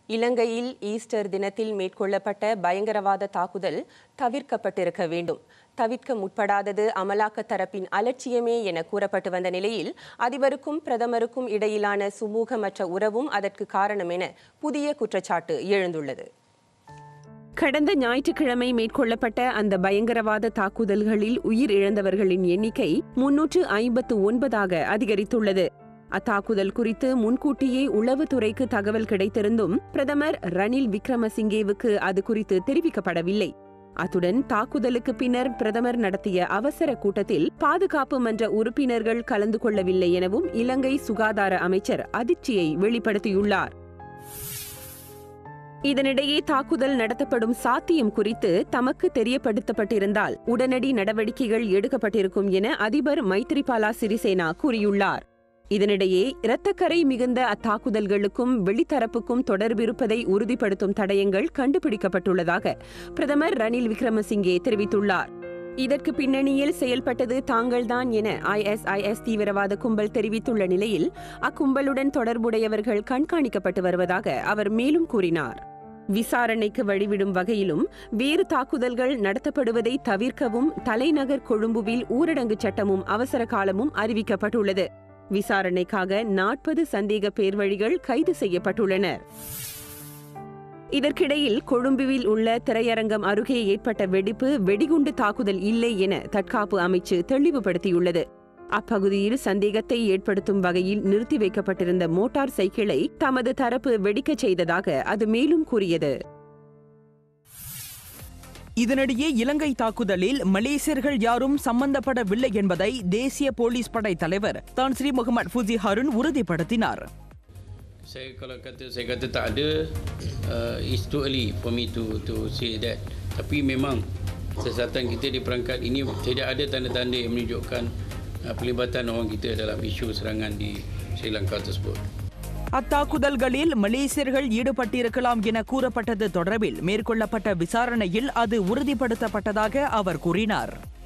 இலங்கையில் ஈஸ்டர் தினத்தில் மேற்கொள்ளப்பட்ட பயங்கரவாத தாக்குதல் தவிர்க்கப்பட்டிருக்க வேண்டும் தவிர்க்க முற்படாதது அமலாக்க தரப்பின் அலட்சியமே என கூறப்பட்டு வந்த நிலையில் அதிபருக்கும் பிரதமருக்கும் இடையிலான சுமூகமற்ற உறவும் அதற்கு காரணம் என புதிய குற்றச்சாட்டு எழுந்துள்ளது கடந்த ஞாயிற்றுக்கிழமை மேற்கொள்ளப்பட்ட அந்த பயங்கரவாத தாக்குதல்களில் உயிர் இழந்தவர்களின் எண்ணிக்கை முன்னூற்று ஐம்பத்து ஒன்பதாக அதிகரித்துள்ளது அத்தாக்குதல் குறித்து முன்கூட்டியே உளவுத்துறைக்கு தகவல் கிடைத்திருந்தும் பிரதமர் ரணில் விக்ரமசிங்கேவுக்கு அது குறித்து தெரிவிக்கப்படவில்லை அத்துடன் தாக்குதலுக்கு பின்னர் பிரதமர் நடத்திய அவசர கூட்டத்தில் பாதுகாப்பு மன்ற உறுப்பினர்கள் கலந்து கொள்ளவில்லை எனவும் இலங்கை சுகாதார அமைச்சர் அதிர்ச்சியை வெளிப்படுத்தியுள்ளார் இதனிடையே தாக்குதல் நடத்தப்படும் சாத்தியம் குறித்து தமக்கு தெரியப்படுத்தப்பட்டிருந்தால் உடனடி நடவடிக்கைகள் எடுக்கப்பட்டிருக்கும் என அதிபர் மைத்ரிபாலா சிறிசேனா கூறியுள்ளார் இதனிடையே இரத்தக்கரை மிகுந்த அத்தாக்குதல்களுக்கும் வெளித்தரப்புக்கும் தொடர்பிருப்பதை உறுதிப்படுத்தும் தடயங்கள் கண்டுபிடிக்கப்பட்டுள்ளதாக பிரதமர் ரணில் விக்ரமசிங்கே தெரிவித்துள்ளார் இதற்கு பின்னணியில் செயல்பட்டது தாங்கள்தான் என ஐஎஸ்ஐஎஸ் தீவிரவாத கும்பல் தெரிவித்துள்ள நிலையில் அக்கும்பலுடன் தொடர்புடையவர்கள் கண்காணிக்கப்பட்டு வருவதாக அவர் மேலும் கூறினார் விசாரணைக்கு வழிவிடும் வகையிலும் வேறு தாக்குதல்கள் நடத்தப்படுவதை தவிர்க்கவும் தலைநகர் கொழும்புவில் ஊரடங்கு சட்டமும் அவசர காலமும் அறிவிக்கப்பட்டுள்ளது விசாரணைக்காக நாற்பது சந்தேக பேர்வழிகள் கைது செய்யப்பட்டுள்ளனர் இதற்கிடையில் கொழும்புவில் உள்ள திரையரங்கம் அருகே ஏற்பட்ட வெடிப்பு வெடிகுண்டு தாக்குதல் இல்லை என தற்காப்பு அமைச்சு தெளிவுபடுத்தியுள்ளது அப்பகுதியில் சந்தேகத்தை ஏற்படுத்தும் வகையில் நிறுத்தி வைக்கப்பட்டிருந்த மோட்டார் சைக்கிளை தமது தரப்பு வெடிக்கச் செய்ததாக அது மேலும் கூறியது இதனிடையே இலங்கை தாக்குதலில் மலேசியர்கள் யாரும் சம்பந்தப்படவில்லை என்பதை தேசிய போலீஸ் படை தலைவர் தான் ஸ்ரீ முகமது ஃபுசி ஹருன் உறுதிப்படுத்தினார் Saya kalau kata saya kata tak ada, uh, it's too early for me to to say that. Tapi memang siasatan kita di perangkat ini tidak ada tanda-tanda yang menunjukkan uh, pelibatan orang kita dalam isu serangan di Sri Lanka tersebut. அத்தாக்குதல்களில் மலேசியர்கள் ஈடுபட்டிருக்கலாம் என கூறப்பட்டது தொடர்பில் மேற்கொள்ளப்பட்ட விசாரணையில் அது உறுதிப்படுத்தப்பட்டதாக அவர் கூறினார்